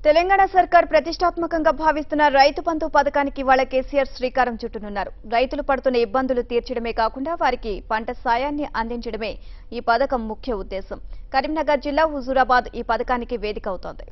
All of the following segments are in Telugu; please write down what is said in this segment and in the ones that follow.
తెలంగాణ సర్కార్ ప్రతిష్టాత్మకంగా భావిస్తున్న రైతు బంధు పథకానికి వాళ్ళ కేసీఆర్ శ్రీకారం చుట్టనున్నారు రైతులు పడుతున్న ఇబ్బందులు తీర్చడమే కాకుండా వారికి పంట సాయాన్ని అందించడమే ఈ పథకం ముఖ్య ఉద్దేశం కరీంనగర్ జిల్లా హుజూరాబాద్ ఈ పథకానికి వేదిక అవుతోంది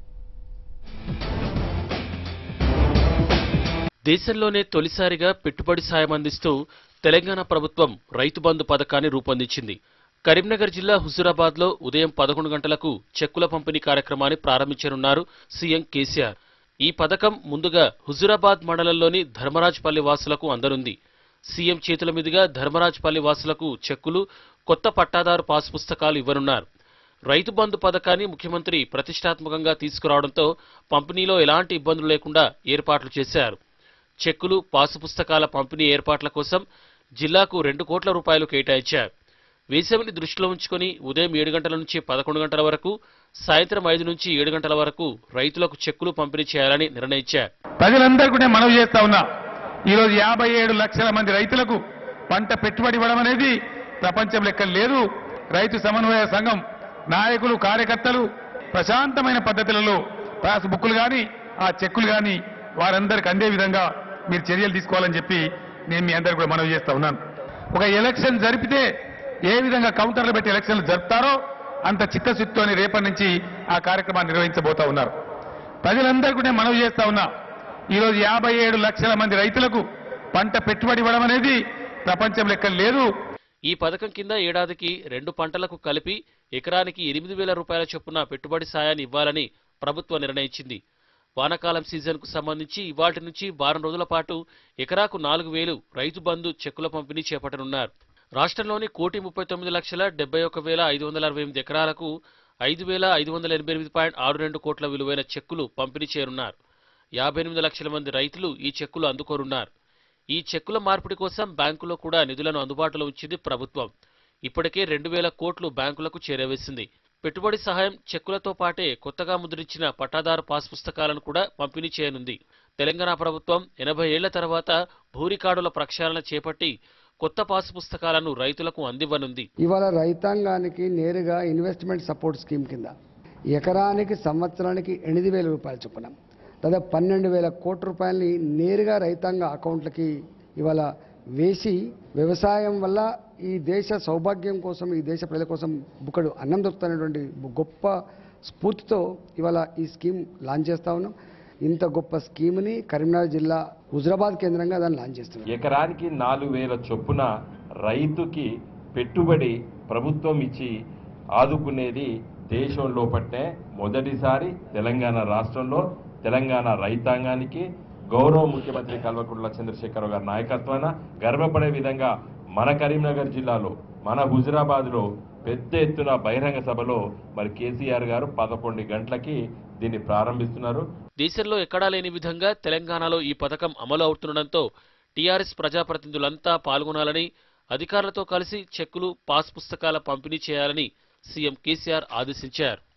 దేశంలోనే తొలిసారిగా పెట్టుబడి సాయం అందిస్తూ తెలంగాణ ప్రభుత్వం రైతు బంధు పథకాన్ని రూపొందించింది కరీంనగర్ జిల్లా హుజూరాబాద్ లో ఉదయం పదకొండు గంటలకు చెక్కుల పంపిణీ కార్యక్రమాన్ని ప్రారంభించనున్నారు సీఎం కేసీఆర్ ఈ పథకం ముందుగా హుజూరాబాద్ మండలంలోని ధర్మరాజ్పల్లి వాసులకు అందనుంది సీఎం చేతుల మీదుగా ధర్మరాజ్పల్లి వాసులకు చెక్కులు కొత్త పట్టాదారు పాస్ పుస్తకాలు ఇవ్వనున్నారు రైతు బంధు పథకాన్ని ముఖ్యమంత్రి ప్రతిష్టాత్మకంగా తీసుకురావడంతో పంపిణీలో ఎలాంటి ఇబ్బందులు లేకుండా ఏర్పాట్లు చేశారు చెక్కులు పాసు పుస్తకాల పంపిణీ ఏర్పాట్ల కోసం జిల్లాకు రెండు కోట్ల రూపాయలు కేటాయించారు వేసవిని దృష్టిలో ఉంచుకొని ఉదయం ఏడు గంటల నుంచి పదకొండు గంటల వరకు సాయంత్రం ఐదు నుంచి ఏడు గంటల వరకు రైతులకు చెక్కులు పంపిణీ చేయాలని నిర్ణయించారు ప్రజలందరికీ నేను మనవి చేస్తా ఉన్నా ఈరోజు యాభై ఏడు లక్షల మంది రైతులకు పంట పెట్టుబడి ఇవ్వడం అనేది ప్రపంచం లెక్క లేదు రైతు సమన్వయ సంఘం నాయకులు కార్యకర్తలు ప్రశాంతమైన పద్ధతులలో పాస్ బుక్కులు కానీ ఆ చెక్కులు కానీ వారందరికి అందే విధంగా మీరు చర్యలు తీసుకోవాలని చెప్పి నేను మీ అందరికీ కూడా మనవి చేస్తా ఉన్నాను ఒక ఎలక్షన్ జరిపితే ఏ విధంగా కౌంటర్లు పెట్టి ఎలక్షన్లు జరుపుతారో అంత చిత్తశుద్ధితోని రేపటి నుంచి ఆ కార్యక్రమాన్ని నిర్వహించబోతా ఉన్నారు ప్రజలందరికీ నేను మనవి చేస్తా ఉన్నా ఈరోజు యాభై ఏడు లక్షల మంది రైతులకు పంట పెట్టుబడి ఇవ్వడం అనేది ప్రపంచం లెక్క లేదు ఈ పథకం కింద ఏడాదికి రెండు పంటలకు కలిపి ఎకరానికి ఎనిమిది వేల రూపాయల చొప్పున పెట్టుబడి సాయాన్ని ఇవ్వాలని ప్రభుత్వం నిర్ణయించింది వానాకాలం సీజన్కు సంబంధించి ఇవాటి నుంచి వారం రోజుల పాటు ఎకరాకు నాలుగు వేలు రైతు బంధు చెక్కుల పంపిణీ చేపట్టనున్నారు రాష్ట్రంలోని కోటి ముప్పై తొమ్మిది లక్షల డెబ్బై ఒక వేల ఐదు వందల అరవై ఎనిమిది ఎకరాలకు ఐదు వేల ఐదు వందల ఎనభై ఎనిమిది పాయింట్ ఆరు రెండు కోట్ల విలువైన చెక్కులు పంపిణీ చేయనున్నారు యాభై ఎనిమిది లక్షల మంది రైతులు ఈ చెక్కులు అందుకోనున్నారు ఈ చెక్కుల మార్పిడి కోసం బ్యాంకులో కూడా నిధులను అందుబాటులో ఉంచింది ప్రభుత్వం ఇప్పటికే రెండు వేల కోట్లు బ్యాంకులకు చేరవేసింది పెట్టుబడి సహాయం చెక్కులతో పాటే కొత్తగా ముద్రించిన పట్టాదారు పాస్ పుస్తకాలను కూడా పంపిణీ చేయనుంది తెలంగాణ ప్రభుత్వం ఎనభై ఏళ్ల తర్వాత భూ రికార్డుల ప్రక్షాళన చేపట్టి కొత్త పాస్ పుస్తకాలను రైతులకు అందివ్వనుంది ఇవాళ రైతాంగానికి నేరుగా ఇన్వెస్ట్మెంట్ సపోర్ట్ స్కీమ్ కింద ఎకరానికి సంవత్సరానికి ఎనిమిది వేల రూపాయలు చొప్పున దాదాపు పన్నెండు వేల కోట్ల రూపాయలని నేరుగా రైతాంగ అకౌంట్లకి ఇవాళ వేసి వ్యవసాయం వల్ల ఈ దేశ సౌభాగ్యం కోసం ఈ దేశ ప్రజల కోసం బుక్కడు అన్నం దొరుకుతున్నటువంటి గొప్ప స్ఫూర్తితో ఇవాళ ఈ స్కీమ్ లాంచ్ చేస్తా ఉన్నాం ఇంత గొప్ప స్కీమ్ని కరీంనగర్ జిల్లా హుజరాబాద్ కేంద్రంగా దాన్ని లాంచ్ చేస్తున్నాం ఎకరానికి నాలుగు వేల చొప్పున రైతుకి పెట్టుబడి ప్రభుత్వం ఇచ్చి ఆదుకునేది దేశంలో పట్టే మొదటిసారి తెలంగాణ రాష్ట్రంలో తెలంగాణ రైతాంగానికి గౌరవ ముఖ్యమంత్రి కల్వకుంట్ల చంద్రశేఖరరావు గారి నాయకత్వాన గర్వపడే విధంగా మన కరీంనగర్ జిల్లాలో మన హుజురాబాద్లో పెద్ద ఎత్తున బహిరంగ సభలో మరి కేసీఆర్ గారు పదకొండు గంటలకి దీన్ని ప్రారంభిస్తున్నారు దేశంలో ఎక్కడా లేని విధంగా తెలంగాణలో ఈ పథకం అమలు అవుతుండటంతో టీఆర్ఎస్ ప్రజాప్రతినిధులంతా పాల్గొనాలని అధికారులతో కలిసి చెక్కులు పాస్ పుస్తకాల పంపిణీ చేయాలని సీఎం కేసీఆర్ ఆదేశించారు